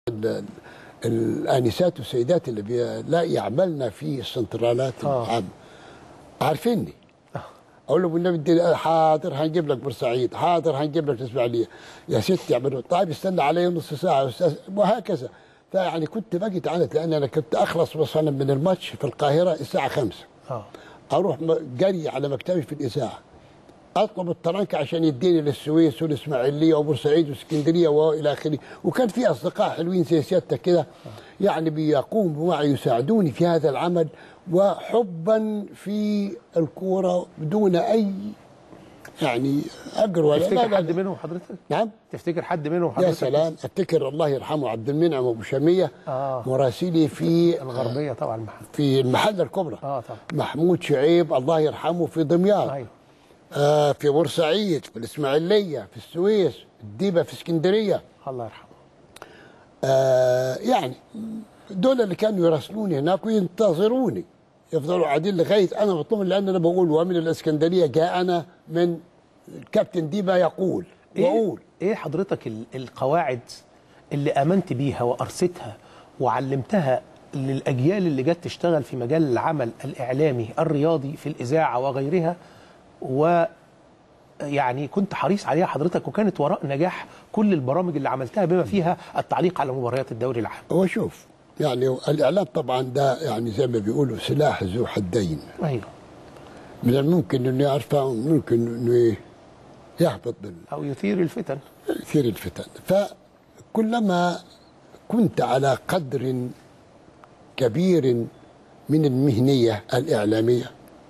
ال- الانسات والسيدات اللي بي... لا يعملن في السنترالات آه. العامه عارفيني اقول له بالنبي اديني حاضر هنجيب لك بورسعيد حاضر هنجيب لك الاسماعيليه يا ست يعملوا طيب استنى علي نص ساعه يا استاذ وهكذا فيعني كنت باجي تعاند لان انا كنت اخلص مثلا من الماتش في القاهره الساعه 5 اه اروح م- جري على مكتبي في الاذاعه اطلب الترنك عشان يديني للسويس والاسماعيليه وبورسعيد واسكندريه والى اخره وكان في اصدقاء حلوين زي سيادتك كده يعني بيقوموا معي يساعدوني في هذا العمل وحبا في الكوره بدون اي يعني اجر ولا لا تفتكر لا حد لا. منهم حضرتك؟ نعم تفتكر حد منهم يا حضرتك؟ سلام افتكر الله يرحمه عبد المنعم ابو شاميه آه. مراسلي في الغربيه طبعا محل في المحله الكبرى اه طبعا محمود شعيب الله يرحمه في دمياط ايوه آه في بورسعيد في الإسماعيلية في السويس الديبة في اسكندرية الله يرحمه آه يعني دول اللي كانوا يراسلوني هناك وينتظروني يفضلوا قاعدين لغاية أنا مطمن لأن أنا بقول ومن الإسكندرية جاءنا من الكابتن ديبا يقول وأقول ايه ايه حضرتك ال- القواعد اللي امنت بيها وارستها وعلمتها للاجيال اللي جت تشتغل في مجال العمل الاعلامي الرياضي في الاذاعه وغيرها و يعني كنت حريص عليها حضرتك وكانت وراء نجاح كل البرامج اللي عملتها بما فيها التعليق على مباريات الدوري العام هو شوف يعني الإعلام طبعا ده يعني زي ما بيقولوا سلاح ذو حدين ايوه من الممكن إنه يرفع وممكن إنه يهبط بال او يثير الفتن كثير الفتن فكلما كنت على قدر كبير من المهنية الإعلامية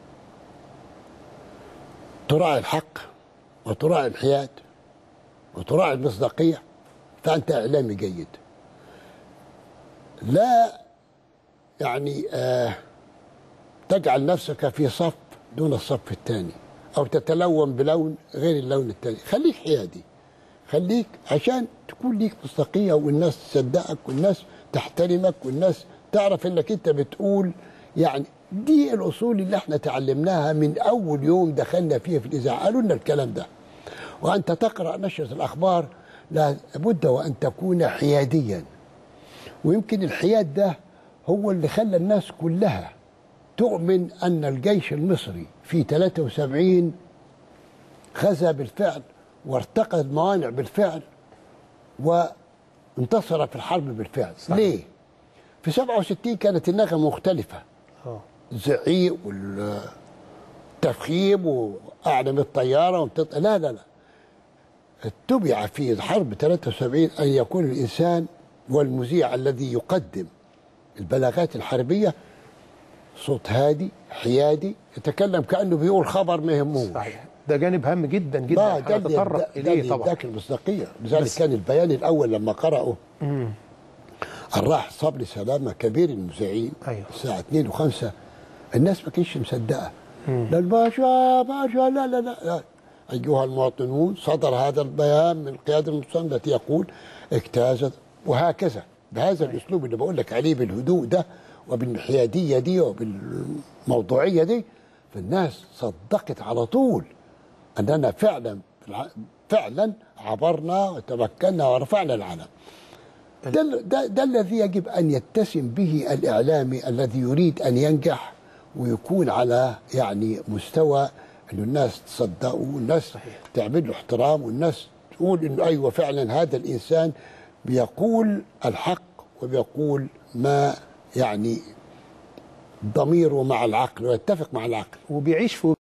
تراعي الحق وتراعي الحياد وتراعي المصداقية فأنت إعلامي جيد لا يعني آه تجعل نفسك في صف دون الصف الثاني أو تتلون بلون غير اللون الثاني خليك حيادي خليك عشان تكون ليك مصداقية والناس تصدقك والناس تحترمك والناس تعرف انك انت بتقول يعني دي الاصول اللي احنا تعلمناها من اول يوم دخلنا فيها في الاذاعه قالوا لنا الكلام ده وانت تقرا نشره الاخبار لابد وان تكون حياديا ويمكن الحياد ده هو اللي خلى الناس كلها تؤمن ان الجيش المصري في 73 غزا بالفعل وارتقى الموانع بالفعل وانتصر في الحرب بالفعل صحيح. ليه؟ في 67 كانت النغمة مختلفة اه الزعيق والتفخيم وأعلم الطيارة ومتط... لا لا لا اتبع في حرب 73 أن يكون الإنسان والمذيع الذي يقدم البلاغات الحربية صوت هادي حيادي يتكلم كأنه بيقول خبر ما يهموش صحيح ده جانب هام جدا ده جدا ده اللي هنتطرق يبدأ- ده اليه اللي طبعا يداك المصداقيه لذلك بس- كان البيان الاول لما قرأه الراح صبري سلامه كبير المذيعين أيوه. الساعه 2 و5 الناس ما كانتش مصدقه لا الباشا باشا لا لا لا, لا. ايها المواطنون صدر هذا البيان من القياده المسلمه التي يقول اجتازت وهكذا بهذا الاسلوب اللي بقول لك عليه بالهدوء ده وبالحياديه دي وبالموضوعيه دي فالناس صدقت على طول اننا فعلا فعلا عبرنا وتمكنا ورفعنا العلم ده, ده, ده الذي يجب ان يتسم به الاعلامي الذي يريد ان ينجح ويكون على يعني مستوى انه الناس تصدقه والناس صحيح. تعمل له احترام والناس تقول انه ايوه فعلا هذا الانسان بيقول الحق وبيقول ما يعني ضميره مع العقل ويتفق مع العقل وبيعيش في